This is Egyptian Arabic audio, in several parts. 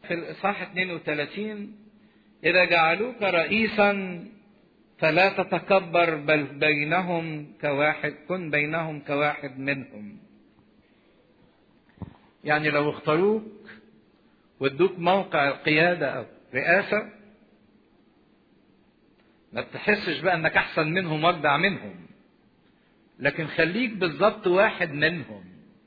في الإصحاح 32 إذا جعلوك رئيسا فلا تتكبر بل بينهم كواحد كن بينهم كواحد منهم يعني لو اختاروك وادوك موقع القيادة أو رئاسة ما تحسش بقى انك احسن منهم واجدع منهم لكن خليك بالظبط واحد منهم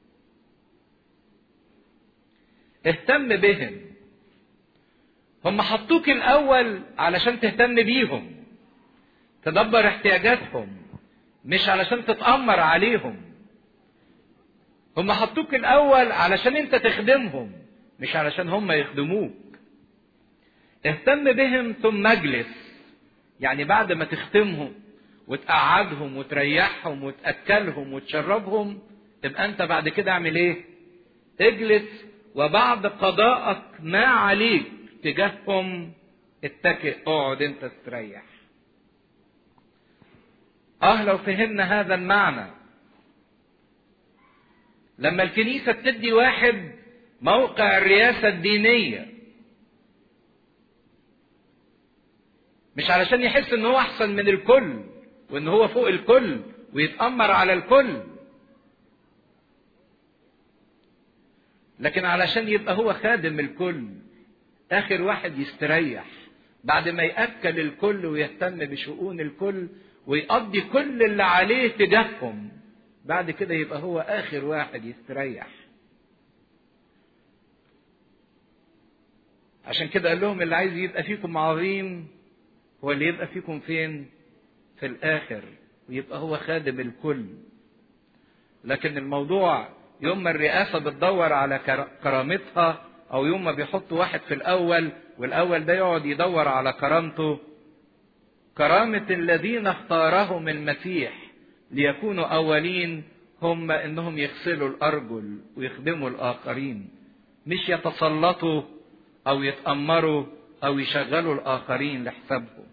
اهتم بهم هم حطوك الاول علشان تهتم بيهم تدبر احتياجاتهم مش علشان تتأمر عليهم هم حطوك الاول علشان انت تخدمهم مش علشان هم يخدموك اهتم بهم ثم اجلس يعني بعد ما تختمهم وتقعدهم وتريحهم وتأكلهم وتشربهم تبقى انت بعد كده اعمل ايه اجلس وبعد قضاءك ما عليك تجاههم اتكئ اقعد انت تستريح اه لو فهمنا هذا المعنى لما الكنيسة بتدي واحد موقع الرئاسة الدينية مش علشان يحس ان هو احسن من الكل وان هو فوق الكل ويتأمر على الكل لكن علشان يبقى هو خادم الكل اخر واحد يستريح بعد ما يأكل الكل ويهتم بشؤون الكل ويقضي كل اللي عليه تجاههم بعد كده يبقى هو اخر واحد يستريح عشان كده قال لهم اللي عايز يبقى فيكم عظيم هو اللي يبقى فيكم فين في الاخر ويبقى هو خادم الكل لكن الموضوع يوم ما الرئاسه بتدور على كرامتها او يوم ما بيحطوا واحد في الاول والاول ده يقعد يدور على كرامته كرامه الذين اختارهم المسيح ليكونوا اولين هم انهم يغسلوا الارجل ويخدموا الاخرين مش يتسلطوا او يتامروا او يشغلوا الاخرين لحسابهم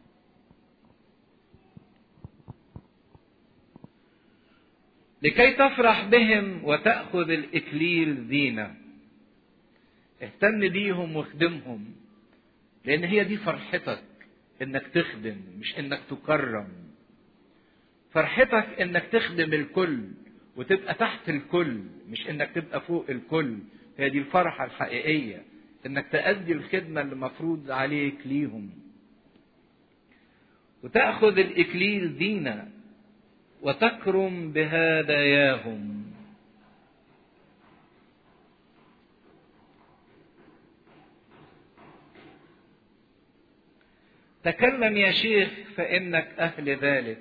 لكي تفرح بهم وتاخذ الاكليل زينه اهتم بيهم واخدمهم لان هي دي فرحتك انك تخدم مش انك تكرم فرحتك انك تخدم الكل وتبقى تحت الكل مش انك تبقى فوق الكل هي دي الفرحه الحقيقيه انك تأدي الخدمه اللي مفروض عليك ليهم وتأخذ الإكليل دينا وتكرم بهداياهم تكلم يا شيخ فإنك أهل ذلك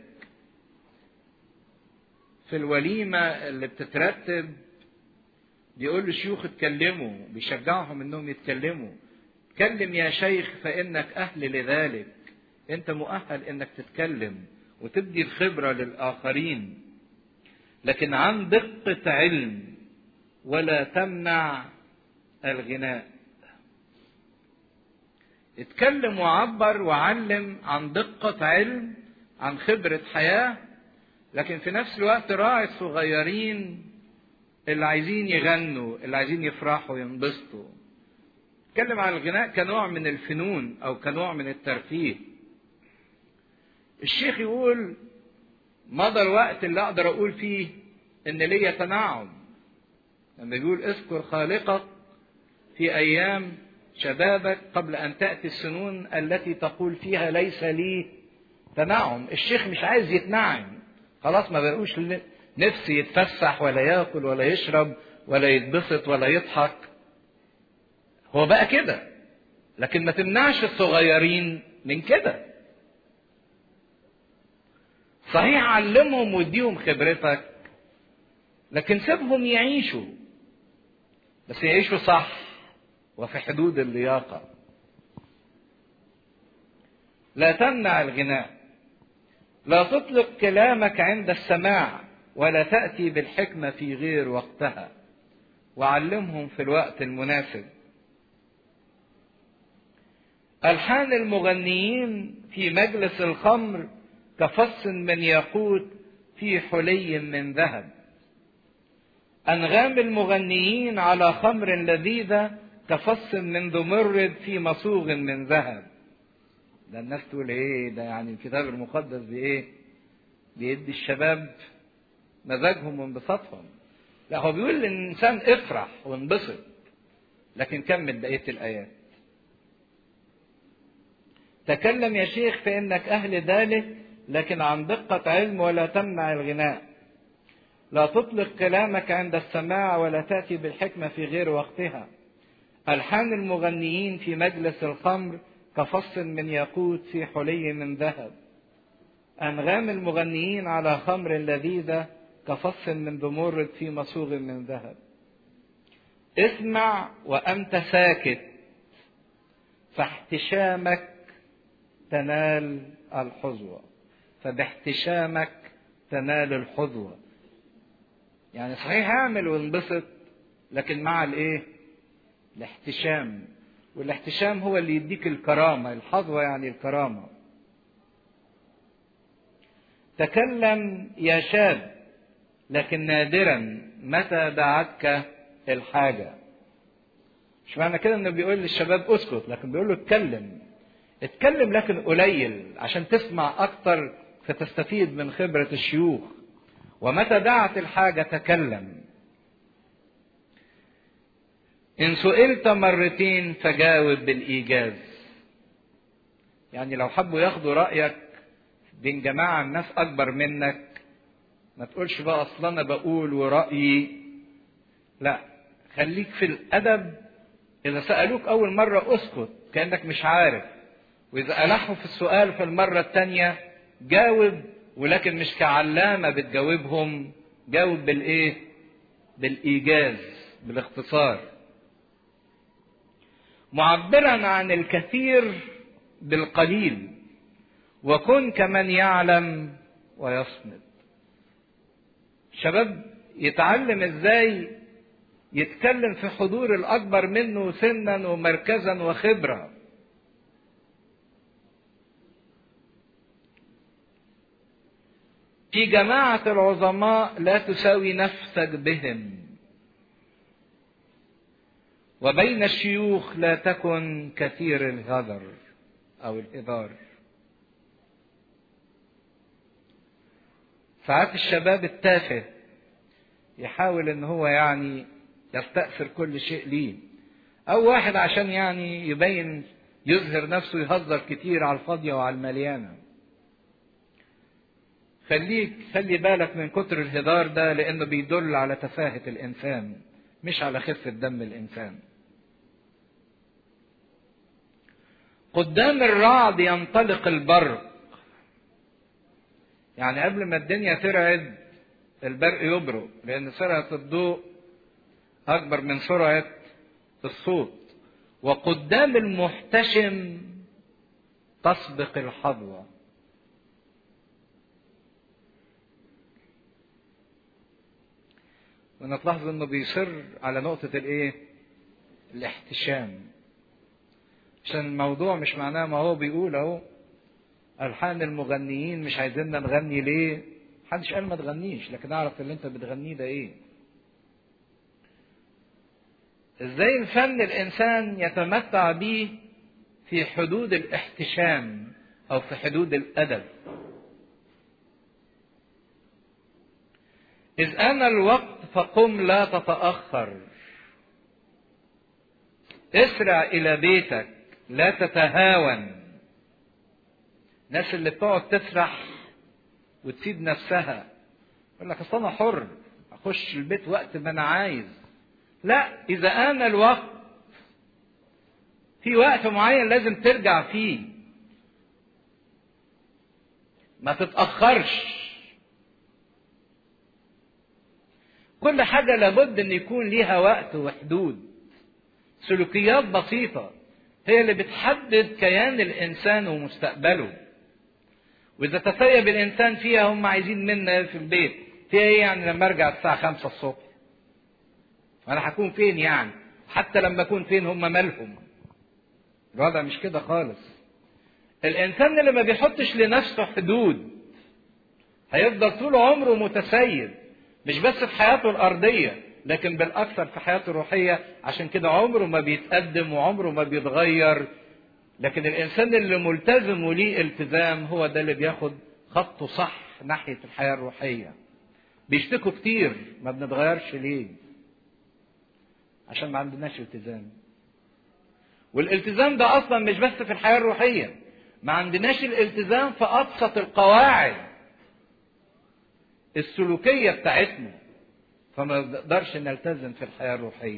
في الوليمة اللي بتترتب بيقول للشيوخ اتكلموا بيشجعهم انهم يتكلموا اتكلم يا شيخ فانك اهل لذلك انت مؤهل انك تتكلم وتدي الخبرة للآخرين لكن عن دقة علم ولا تمنع الغناء اتكلم وعبر وعلم عن دقة علم عن خبرة حياة لكن في نفس الوقت راعي الصغيرين اللي عايزين يغنوا اللي عايزين يفرحوا ينبسطوا اتكلم عن الغناء كنوع من الفنون او كنوع من الترفيه الشيخ يقول مضى الوقت اللي اقدر اقول فيه ان ليا تنعم لما بيقول اذكر خالقك في ايام شبابك قبل ان تاتي السنون التي تقول فيها ليس لي تنعم الشيخ مش عايز يتنعم خلاص ما بقوش نفسي يتفسح ولا ياكل ولا يشرب ولا يتبسط ولا يضحك هو بقى كده لكن ما تمنعش الصغيرين من كده صحيح علمهم واديهم خبرتك لكن سيبهم يعيشوا بس يعيشوا صح وفي حدود اللياقة لا تمنع الغناء لا تطلق كلامك عند السماع ولا تأتي بالحكمة في غير وقتها وعلمهم في الوقت المناسب ألحان المغنيين في مجلس الخمر كفص من ياقوت في حلي من ذهب أنغام المغنيين على خمر لذيذة كفص من ذمرد في مصوغ من ذهب ده الناس تقول ايه ده يعني الكتاب المقدس بايه بيدي الشباب مزاجهم وانبساطهم لا هو بيقول للانسان افرح وانبسط لكن كمل بقيه الايات تكلم يا شيخ فانك اهل ذلك لكن عن دقه علم ولا تمنع الغناء لا تطلق كلامك عند السماع ولا تاتي بالحكمه في غير وقتها الحان المغنيين في مجلس الخمر كفص من ياقوت في حلي من ذهب انغام المغنيين على خمر لذيذه كفص من ذمرد في مصوغ من ذهب اسمع وانت ساكت فاحتشامك تنال الحظوة فباحتشامك تنال الحظوة يعني صحيح اعمل وانبسط لكن مع الايه الاحتشام والاحتشام هو اللي يديك الكرامة الحظوة يعني الكرامة تكلم يا شاب لكن نادرا متى دعتك الحاجة مش معنى كده انه بيقول للشباب اسكت لكن بيقول له اتكلم اتكلم لكن قليل عشان تسمع اكتر فتستفيد من خبرة الشيوخ ومتى دعت الحاجة تكلم إن سئلت مرتين فجاوب بالإيجاز يعني لو حبوا ياخدوا رأيك بين جماعة الناس أكبر منك ما تقولش بقى أصل أنا بقول ورأيي لا خليك في الأدب إذا سألوك أول مرة أسكت كأنك مش عارف وإذا ألحوا في السؤال في المرة الثانية جاوب ولكن مش كعلامة بتجاوبهم جاوب بالإيه؟ بالإيجاز بالاختصار معبرا عن الكثير بالقليل وكن كمن يعلم ويصمد شباب يتعلم ازاي يتكلم في حضور الاكبر منه سنا ومركزا وخبره في جماعه العظماء لا تساوي نفسك بهم وبين الشيوخ لا تكن كثير الهذر او الهذار ساعات الشباب التافه يحاول ان هو يعني يستأثر كل شيء ليه او واحد عشان يعني يبين يظهر نفسه يهزر كتير على الفاضية وعلى المليانة خليك خلي بالك من كتر الهدار ده لانه بيدل على تفاهة الانسان مش على خفة دم الانسان قدام الرعد ينطلق البرق يعني قبل ما الدنيا ترعد البرق يبرق لان سرعه الضوء اكبر من سرعه الصوت وقدام المحتشم تسبق الحظوه ونتلاحظ انه بيصر على نقطه الايه الاحتشام عشان الموضوع مش معناه ما هو بيقول اهو الحان المغنيين مش عايزيننا نغني ليه محدش قال ما تغنيش لكن اعرف اللي انت بتغنيه ده ايه ازاي الفن الانسان يتمتع به في حدود الاحتشام او في حدود الادب اذ ان الوقت فقم لا تتاخر اسرع الى بيتك لا تتهاون الناس اللي بتقعد تسرح وتسيب نفسها يقول لك اصل انا حر اخش البيت وقت ما انا عايز لا اذا ان الوقت في وقت معين لازم ترجع فيه ما تتاخرش كل حاجه لابد ان يكون ليها وقت وحدود سلوكيات بسيطه هي اللي بتحدد كيان الانسان ومستقبله واذا تسيب الانسان فيها هم عايزين منا في البيت فيها ايه يعني لما ارجع الساعه خمسة الصبح انا هكون فين يعني حتى لما اكون فين هم مالهم الوضع مش كده خالص الانسان اللي ما بيحطش لنفسه حدود هيفضل طول عمره متسيب مش بس في حياته الارضيه لكن بالاكثر في حياته الروحيه عشان كده عمره ما بيتقدم وعمره ما بيتغير لكن الانسان اللي ملتزم وليه التزام هو ده اللي بياخد خطه صح ناحيه الحياه الروحيه بيشتكوا كتير ما بنتغيرش ليه عشان ما عندناش التزام والالتزام ده اصلا مش بس في الحياه الروحيه ما عندناش الالتزام في ابسط القواعد السلوكيه بتاعتنا فما نقدرش نلتزم في الحياه الروحيه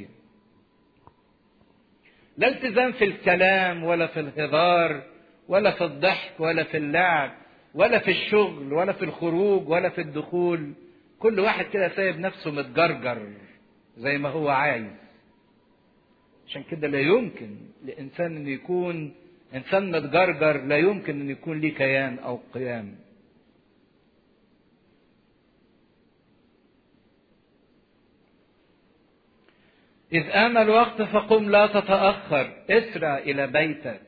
لا التزام في الكلام ولا في الهزار ولا في الضحك ولا في اللعب ولا في الشغل ولا في الخروج ولا في الدخول كل واحد كده سايب نفسه متجرجر زي ما هو عايز عشان كده لا يمكن لإنسان أن يكون إنسان متجرجر لا يمكن أن يكون ليه كيان أو قيام إذ آن الوقت فقم لا تتأخر اسرع إلى بيتك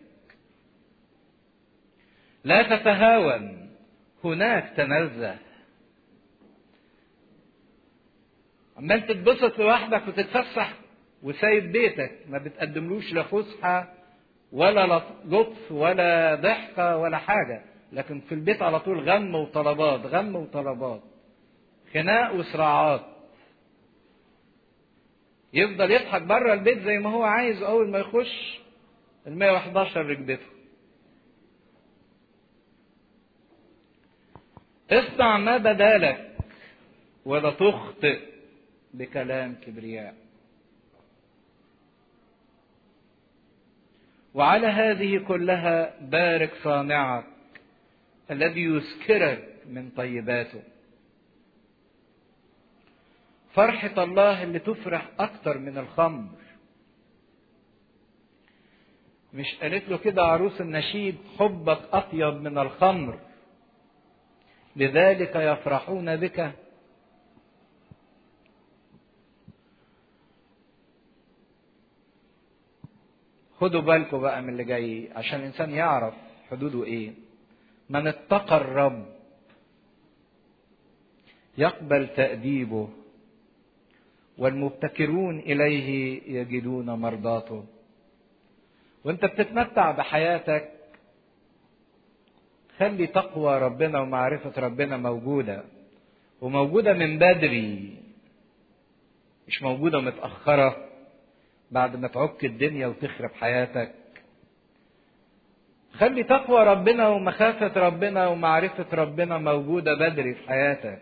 لا تتهاون هناك تنزه عمال تتبسط لوحدك وتتفسح وسايب بيتك ما بتقدملوش لا فسحة ولا لطف ولا ضحكة ولا حاجة لكن في البيت على طول غم وطلبات غم وطلبات خناق وصراعات يفضل يضحك بره البيت زي ما هو عايز اول ما يخش ال 111 ركبته اصنع ما بدالك ولا تخطئ بكلام كبرياء وعلى هذه كلها بارك صانعك الذي يسكرك من طيباته فرحة الله اللي تفرح أكتر من الخمر مش قالت له كده عروس النشيد حبك أطيب من الخمر لذلك يفرحون بك خدوا بالكم بقى من اللي جاي عشان الإنسان يعرف حدوده إيه من اتقى الرب يقبل تأديبه والمبتكرون إليه يجدون مرضاته وانت بتتمتع بحياتك خلي تقوى ربنا ومعرفة ربنا موجودة وموجودة من بدري مش موجودة متأخرة بعد ما تعك الدنيا وتخرب حياتك خلي تقوى ربنا ومخافة ربنا ومعرفة ربنا موجودة بدري في حياتك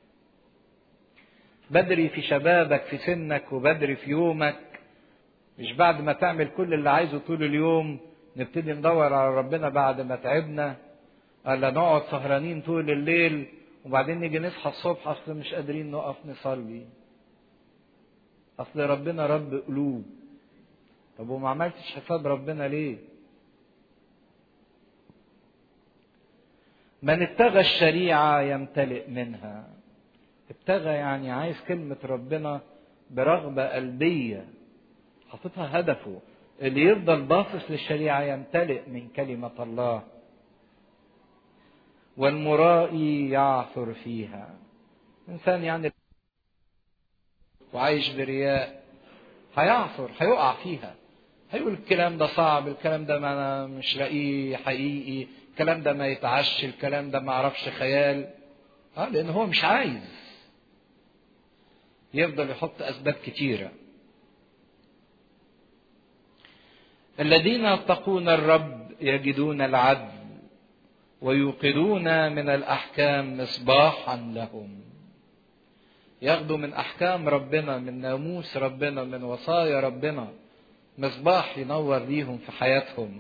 بدري في شبابك في سنك وبدري في يومك مش بعد ما تعمل كل اللي عايزه طول اليوم نبتدي ندور على ربنا بعد ما تعبنا ولا نقعد سهرانين طول الليل وبعدين نيجي نصحى الصبح اصل مش قادرين نقف نصلي اصل ربنا رب قلوب طب وما عملتش حساب ربنا ليه من ابتغى الشريعة يمتلئ منها ابتغى يعني عايز كلمة ربنا برغبة قلبية حاططها هدفه اللي يفضل باصص للشريعة يمتلئ من كلمة الله والمرائي يعثر فيها إنسان يعني وعايش برياء هيعثر هيقع فيها هيقول الكلام ده صعب الكلام ده ما أنا مش لاقيه حقيقي الكلام ده ما يتعش الكلام ده ما اعرفش خيال اه لان هو مش عايز يفضل يحط اسباب كتيره الذين يتقون الرب يجدون العدل ويوقدون من الاحكام مصباحا لهم ياخدوا من احكام ربنا من ناموس ربنا من وصايا ربنا مصباح ينور ليهم في حياتهم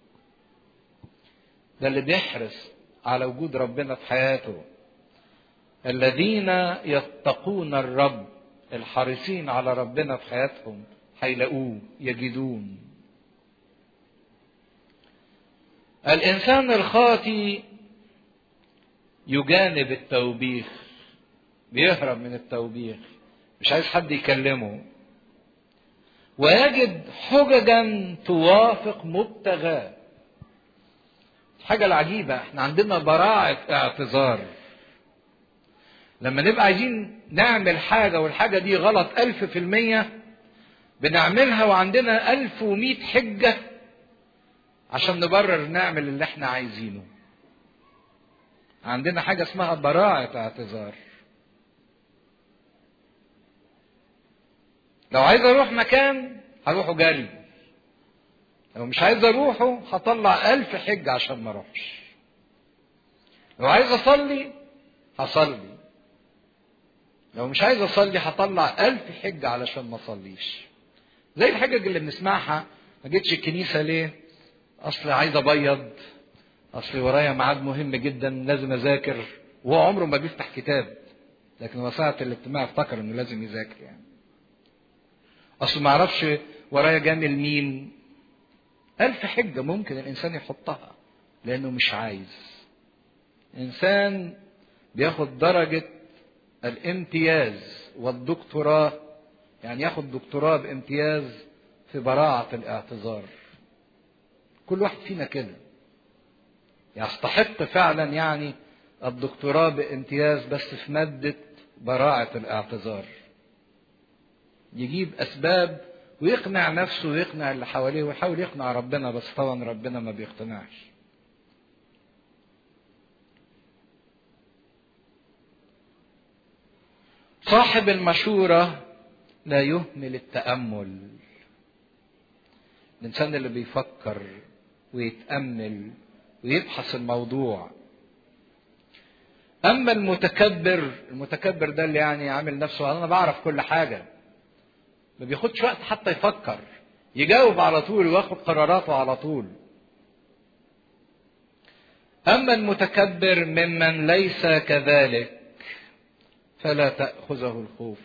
ده اللي بيحرص على وجود ربنا في حياته الذين يتقون الرب الحريصين على ربنا في حياتهم هيلاقوه يجدون الانسان الخاطي يجانب التوبيخ بيهرب من التوبيخ مش عايز حد يكلمه ويجد حججا توافق مبتغاه الحاجة العجيبة احنا عندنا براعة اعتذار لما نبقى عايزين نعمل حاجة والحاجة دي غلط ألف في المية بنعملها وعندنا ألف ومئة حجة عشان نبرر نعمل اللي احنا عايزينه عندنا حاجة اسمها براعة اعتذار لو عايز اروح مكان هروحه جري لو مش عايز اروحه هطلع ألف حجة عشان ما اروحش لو عايز اصلي هصلي لو مش عايز اصلي هطلع ألف حجة علشان ما اصليش زي الحجج اللي بنسمعها ما جيتش الكنيسة ليه اصل عايز ابيض اصل ورايا ميعاد مهم جدا لازم اذاكر وهو عمره ما بيفتح كتاب لكن هو ساعة الاجتماع افتكر انه لازم يذاكر يعني اصل ما اعرفش ورايا جامل مين ألف حجة ممكن الإنسان يحطها لأنه مش عايز إنسان بياخد درجة الامتياز والدكتوراه يعني ياخد دكتوراه بامتياز في براعة الاعتذار كل واحد فينا كده يستحق فعلا يعني الدكتوراه بامتياز بس في مادة براعة الاعتذار يجيب أسباب ويقنع نفسه ويقنع اللي حواليه ويحاول يقنع ربنا بس طبعا ربنا ما بيقتنعش صاحب المشورة لا يهمل التأمل الإنسان اللي بيفكر ويتأمل ويبحث الموضوع أما المتكبر المتكبر ده اللي يعني عامل نفسه أنا بعرف كل حاجة ما بياخدش وقت حتى يفكر يجاوب على طول وياخد قراراته على طول أما المتكبر ممن ليس كذلك فلا تأخذه الخوف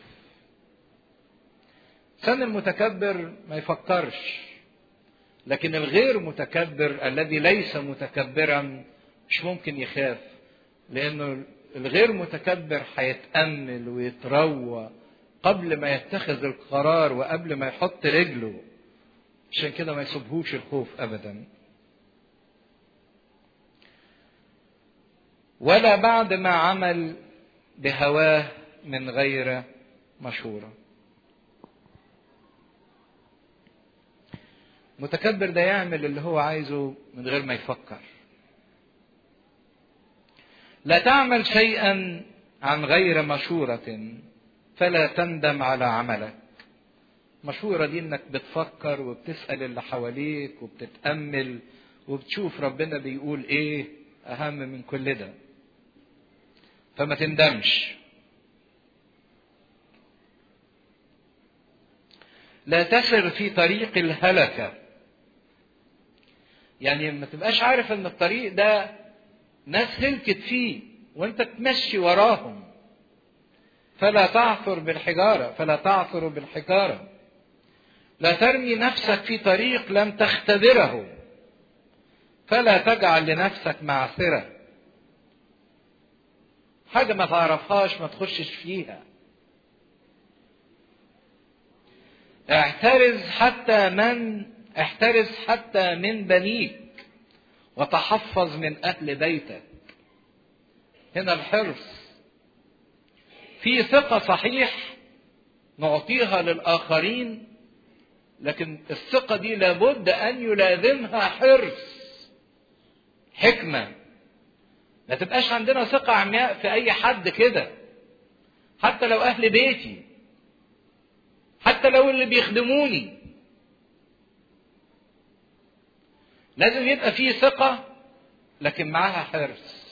سن المتكبر ما يفكرش لكن الغير متكبر الذي ليس متكبرا مش ممكن يخاف لأنه الغير متكبر هيتأمل ويتروى قبل ما يتخذ القرار وقبل ما يحط رجله عشان كده ما يصيبهوش الخوف ابدا ولا بعد ما عمل بهواه من غير مشوره متكبر ده يعمل اللي هو عايزه من غير ما يفكر لا تعمل شيئا عن غير مشوره فلا تندم على عملك مشهورة دي انك بتفكر وبتسأل اللي حواليك وبتتأمل وبتشوف ربنا بيقول ايه اهم من كل ده فما تندمش لا تسر في طريق الهلكة يعني ما تبقاش عارف ان الطريق ده ناس هلكت فيه وانت تمشي وراهم فلا تعثر بالحجارة فلا تعثر بالحجارة لا ترمي نفسك في طريق لم تختبره فلا تجعل لنفسك معثرة حاجة ما تعرفهاش ما تخشش فيها احترز حتى من احترز حتى من بنيك وتحفظ من أهل بيتك هنا الحرص في ثقة صحيح نعطيها للآخرين لكن الثقة دي لابد أن يلازمها حرص حكمة ما تبقاش عندنا ثقة عمياء في أي حد كده حتى لو أهل بيتي حتى لو اللي بيخدموني لازم يبقى فيه ثقة لكن معاها حرص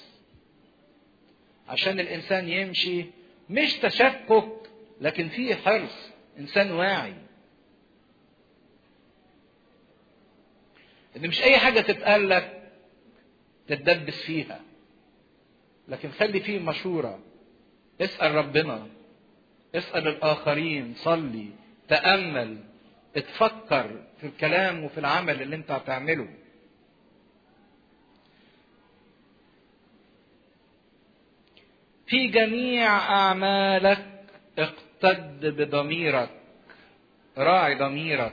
عشان الإنسان يمشي مش تشكك لكن فيه حرص إنسان واعي إن مش أي حاجة تتقال لك تتدبس فيها لكن خلي فيه مشورة اسأل ربنا اسأل الآخرين صلي تأمل اتفكر في الكلام وفي العمل اللي انت هتعمله في جميع أعمالك اقتد بضميرك راعي ضميرك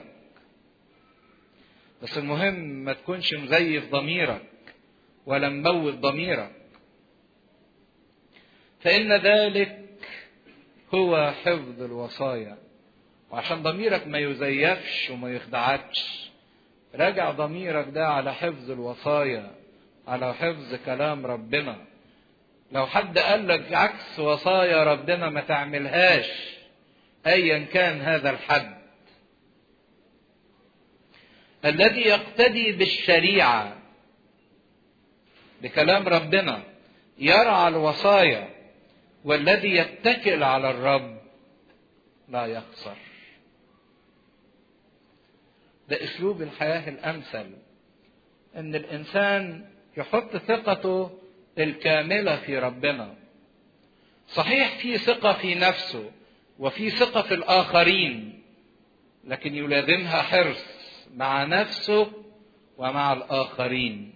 بس المهم ما تكونش مزيف ضميرك ولا مموت ضميرك فإن ذلك هو حفظ الوصايا وعشان ضميرك ما يزيفش وما يخدعكش راجع ضميرك ده على حفظ الوصايا على حفظ كلام ربنا لو حد قال لك عكس وصايا ربنا ما تعملهاش ايا كان هذا الحد الذي يقتدي بالشريعه بكلام ربنا يرعى الوصايا والذي يتكل على الرب لا يخسر ده اسلوب الحياه الامثل ان الانسان يحط ثقته الكامله في ربنا صحيح في ثقه في نفسه وفي ثقه في الاخرين لكن يلازمها حرص مع نفسه ومع الاخرين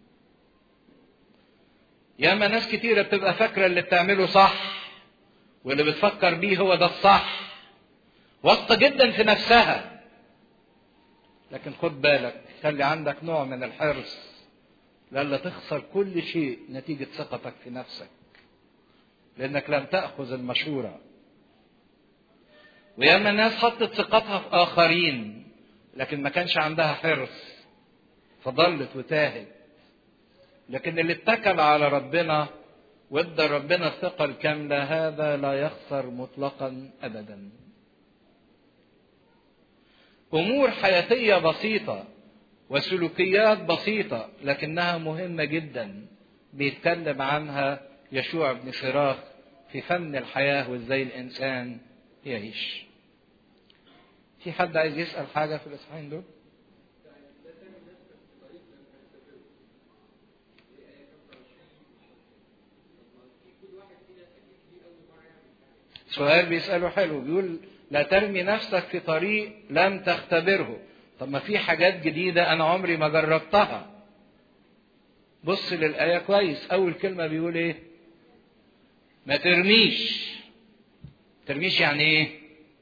ياما ناس كتيره بتبقى فاكره اللي بتعمله صح واللي بتفكر بيه هو ده الصح واثقه جدا في نفسها لكن خد بالك خلي عندك نوع من الحرص لئلا تخسر كل شيء نتيجة ثقتك في نفسك لأنك لم تأخذ المشورة وياما الناس حطت ثقتها في آخرين لكن ما كانش عندها حرص فضلت وتاهت لكن اللي اتكل على ربنا وادى ربنا الثقة الكاملة هذا لا يخسر مطلقا أبدا أمور حياتية بسيطة وسلوكيات بسيطة لكنها مهمة جدا بيتكلم عنها يشوع بن صراخ في فن الحياة وازاي الإنسان يعيش في حد عايز يسأل حاجة في الإصحاحين دول؟ سؤال بيسأله حلو بيقول لا ترمي نفسك في طريق لم تختبره طب ما في حاجات جديدة أنا عمري ما جربتها بص للآية كويس أول كلمة بيقول إيه ما ترميش ترميش يعني إيه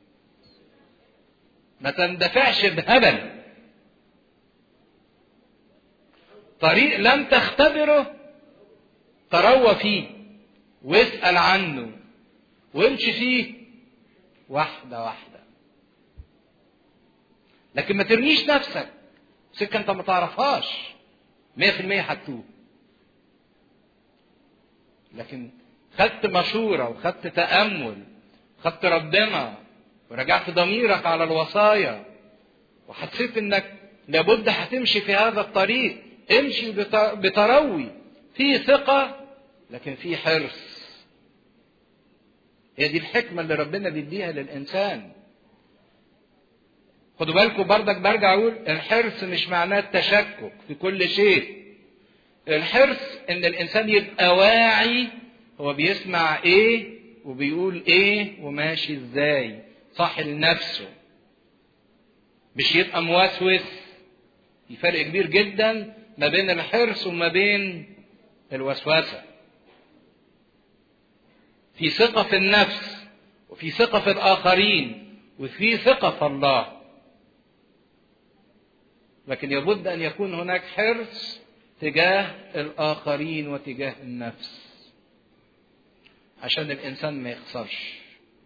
ما تندفعش بهبل طريق لم تختبره تروى فيه واسأل عنه وامشي فيه واحدة واحدة لكن ما ترميش نفسك سكة انت ما تعرفهاش مية في المية هتوه لكن خدت مشورة وخدت تأمل خدت ربنا ورجعت ضميرك على الوصايا وحسيت انك لابد هتمشي في هذا الطريق امشي بتروي في ثقة لكن في حرص هي دي الحكمة اللي ربنا بيديها للإنسان خدوا بالكم بردك برجع أقول الحرص مش معناه التشكك في كل شيء الحرص إن الإنسان يبقى واعي هو بيسمع إيه وبيقول إيه وماشي إزاي صح لنفسه مش يبقى موسوس في فرق كبير جدا ما بين الحرص وما بين الوسوسه في ثقة في النفس وفي ثقة في الآخرين وفي ثقة في الله لكن يبد أن يكون هناك حرص تجاه الآخرين وتجاه النفس عشان الإنسان ما يخسرش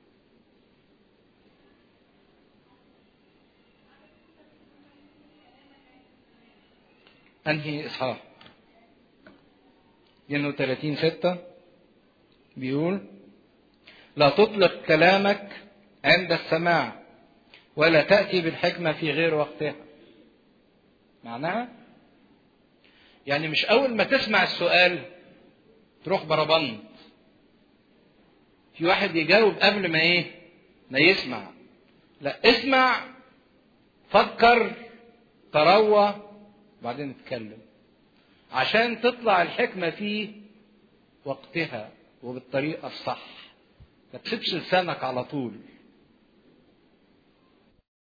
أنهي إصحاح 32 ستة بيقول لا تطلق كلامك عند السماع ولا تأتي بالحكمة في غير وقتها معناها يعني مش أول ما تسمع السؤال تروح بربنت في واحد يجاوب قبل ما إيه ما يسمع لا اسمع فكر تروى بعدين اتكلم عشان تطلع الحكمة في وقتها وبالطريقة الصح ما تسيبش لسانك على طول